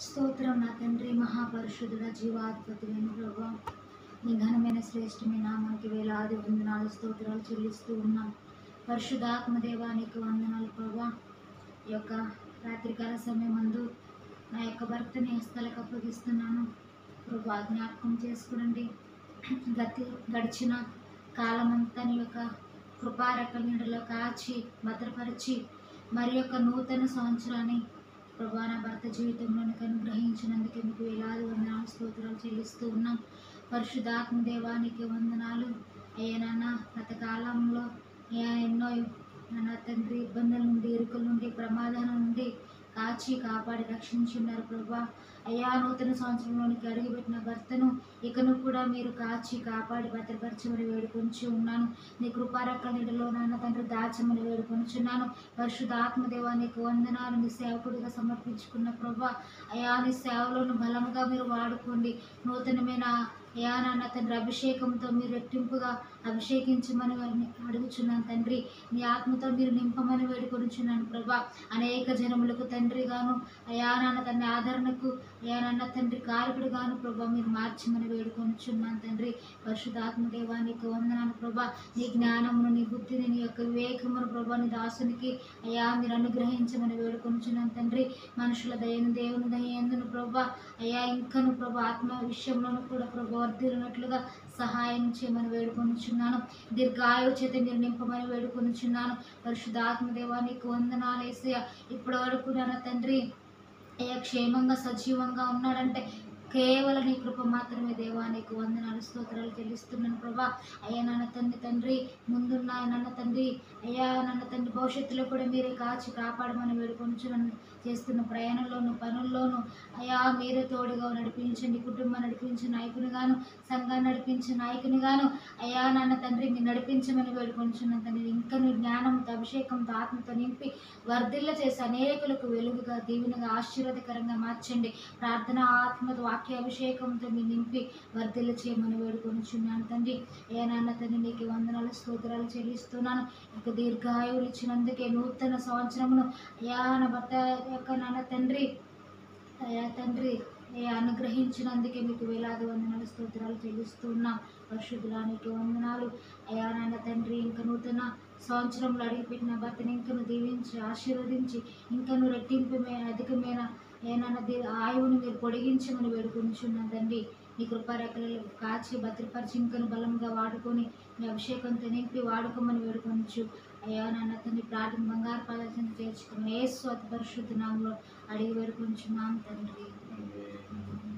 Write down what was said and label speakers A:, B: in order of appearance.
A: స్తోత్రం నా తండ్రి మహాపరిశుద్ధుడ జీవాధిపతివైన ప్రభా నీ ఘనమైన శ్రేష్టమైన నామానికి వేలాది వందనాలు స్తోత్రాలు చెల్లిస్తూ ఉన్నాం పరిశుద్ధాత్మ దేవానికి వందనాలు ప్రభా ఈ యొక్క రాత్రికాల సమయం మందు నా యొక్క భర్తని హస్తలకు అప్పగిస్తున్నాను ప్రభా జ్ఞాపకం చేసుకునండి గతి గడిచిన కాలమంతా నీ యొక్క కృపారెక్కల నీడలో కాచి భద్రపరిచి మరి యొక్క నూతన సంవత్సరాన్ని ప్రభా నా భర్త జీవితంలో నీకు అనుగ్రహించినందుకు మీకు వేలాది వందనాలు స్తోత్రాలు చెల్లిస్తూ ఉన్నాం పరిశుద్ధాత్మ దేవానికి వందనాలు అయ్యా నాన్న గత కాలంలో అయ్యా ఎన్నో నాన్న తండ్రి ఇబ్బందుల నుండి ఇరుకుల నుండి ప్రమాదాల నుండి కాచి కాపాడి రక్షించున్నారు ప్రభా అయ్యా నూతన సంవత్సరంలోనికి అడుగుపెట్టిన భర్తను ఇకను కూడా మీరు కాచి కాపాడి భద్రపరచమని వేడుకొంచి ఉన్నాను నీ కృపారక్క నీడలో నాన్న తండ్రి దాచమని వేడుకొంచున్నాను పరిశుద్ధ ఆత్మదేవా నీకు వందనాలు నీ సేవకుడిగా సమర్పించుకున్న ప్రభా అయా నీ సేవలను బలముగా మీరు వాడుకోండి నూతనమైన అయా నాన్న తండ్రి అభిషేకంతో మీరు రెట్టింపుగా అభిషేకించమని వారిని అడుగుచున్నాను తండ్రి నీ ఆత్మతో మీరు నింపమని వేడుకొనుచున్నాను ప్రభా అనేక జనములకు తండ్రిగాను అయా నాన్న తండ్రి ఆదరణకు అయా నాన్న తండ్రి కారకుడుగాను ప్రభా మీరు మార్చమని వేడుకొనుచున్నాను తండ్రి పరిశుద్ధాత్మ దేవానికి వందనాను ప్రభా నీ జ్ఞానమును నీ బుద్ధిని నీ యొక్క వివేకమును ప్రభా నీ దాసునికి అయా మీరు అనుగ్రహించమని వేడుకొనుచున్నాను తండ్రి మనుషుల దయను దేవుని దయందును ప్రభా అయా ఇంకను ప్రభా ఆత్మ విషయంలోనూ కూడా ప్రభా వర్ధిల్లినట్లుగా సహాయం చేయమని వేడుకొనుచున్నాను దీర్ఘాయు చేత మీరు నింపమని వేడుకొనుచున్నాను పరిశుద్ధాత్మ దేవానికి వందనాలు వేసి ఇప్పటి వరకు నా తండ్రి అయ్యా క్షేమంగా సజీవంగా ఉన్నాడంటే కేవలం నీ కృప మాత్రమే దేవానికి వందనాలు స్తోత్రాలు చెల్లిస్తున్నాను ప్రభా అయ్యా నాన్న తండ్రి తండ్రి ముందున్న నన్న తండ్రి అయ్యా నన్న తండ్రి భవిష్యత్తులో కూడా మీరే కాచి కాపాడమని వేడుకొంచు నన్ను చేస్తున్న ప్రయాణంలోను పనుల్లోనూ అయ్యా మీరే తోడుగా నడిపించండి కుటుంబం నడిపించే నాయకునిగాను సంఘాన్ని నడిపించే నాయకునిగాను అయ్యా నాన్న తండ్రి మీరు నడిపించమని వేడుకొంచున్నాను తండ్రి ఇంకా నీ జ్ఞానంతో అభిషేకంతో ఆత్మతో నింపి వర్ధిల్ల చేసి అనేకులకు వెలుగుగా దీవెనగా ఆశీర్వాదకరంగా మార్చండి ప్రార్థన ఆత్మతో వాక్య అభిషేకంతో మీ నింపి వర్ధిల్ల చేయమని వేడుకొనిచున్నాను తండ్రి ఏ నాన్న తండ్రి నీకు వందనాలు స్తోత్రాలు చెల్లిస్తున్నాను ఇక దీర్ఘాయువులు ఇచ్చినందుకే నూతన సంవత్సరమును అయా నా భర్త యొక్క నాన్న తండ్రి అయా తండ్రి ఏ అనుగ్రహించినందుకే మీకు వేలాది వందనాలు స్తోత్రాలు చెల్లిస్తున్నాం పరిశుద్ధులానికి వందనాలు అయా నాన్న తండ్రి ఇంకా నూతన సంవత్సరంలో అడిగిపెట్టిన భర్తని ఇంకను దీవించి ఆశీర్వదించి ఇంకను రెట్టింపుమైన అధికమైన ఏనన్నా దే ఆయువుని మీరు పొడిగించమని వేడుకొనిచున్నాను తండ్రి నీ కృపారేఖలు కాచి భద్రపరిచి ఇంకను బలంగా వాడుకొని మీ అభిషేకంతో నింపి వాడుకోమని వేడుకొనొచ్చు అయ్యా నాన్న తండ్రి ప్రార్థన బంగారు పాదాలను చేర్చుకుని ఏ స్వత పరిశుద్ధ నామంలో అడిగి వేడుకొంచున్నాం తండ్రి
B: Amen.